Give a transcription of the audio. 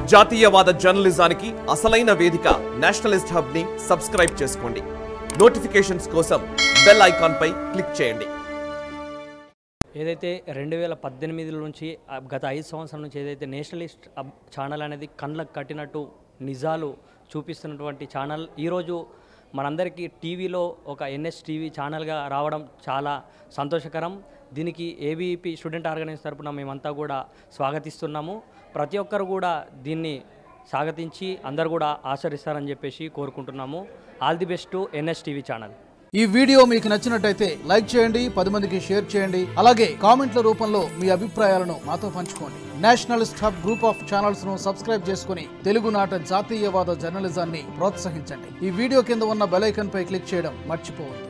జాతీయవాద జర్నలిజానికి అసలైన వేదిక నేషనలిస్ట్ హబ్ ని సబ్స్క్రైబ్ చేసుకోండి నోటిఫికేషన్స్ కోసం బెల్ ఐకాన్ పై క్లిక్ చేయండి ఏదైతే రెండు వేల పద్దెనిమిది నుంచి ఆ, గత ఐదు సంవత్సరాల నుంచి ఏదైతే నేషనలిస్ట్ అబ్ ఛానల్ అనేది కళ్ళకు కట్టినట్టు నిజాలు చూపిస్తున్నటువంటి ఛానల్ ఈరోజు మనందరికీ టీవీలో ఒక ఎన్ఎస్ టీవీ ఛానల్గా రావడం చాలా సంతోషకరం దీనికి ఏబీపీ స్టూడెంట్ ఆర్గనైజ్ తరపున మేమంతా కూడా స్వాగతిస్తున్నాము ప్రతి ఒక్కరు కూడా దీన్ని స్వాగతించి అందరు కూడా ఆచరిస్తారని చెప్పేసి కోరుకుంటున్నాము all the best to NS TV channel ఈ వీడియో మీకు నచ్చినట్టయితే లైక్ చేయండి పది మందికి షేర్ చేయండి అలాగే కామెంట్ల రూపంలో మీ అభిప్రాయాలను మాతో పంచుకోండి nationalist hub group of channels ను సబ్స్క్రైబ్ చేసుకుని తెలుగునాట జాతీయవాద జర్నలిజాన్ని ప్రోత్సహించండి ఈ వీడియో కింద ఉన్న బెల్ ఐకాన్ పై క్లిక్ చేయడం మర్చిపోవద్దు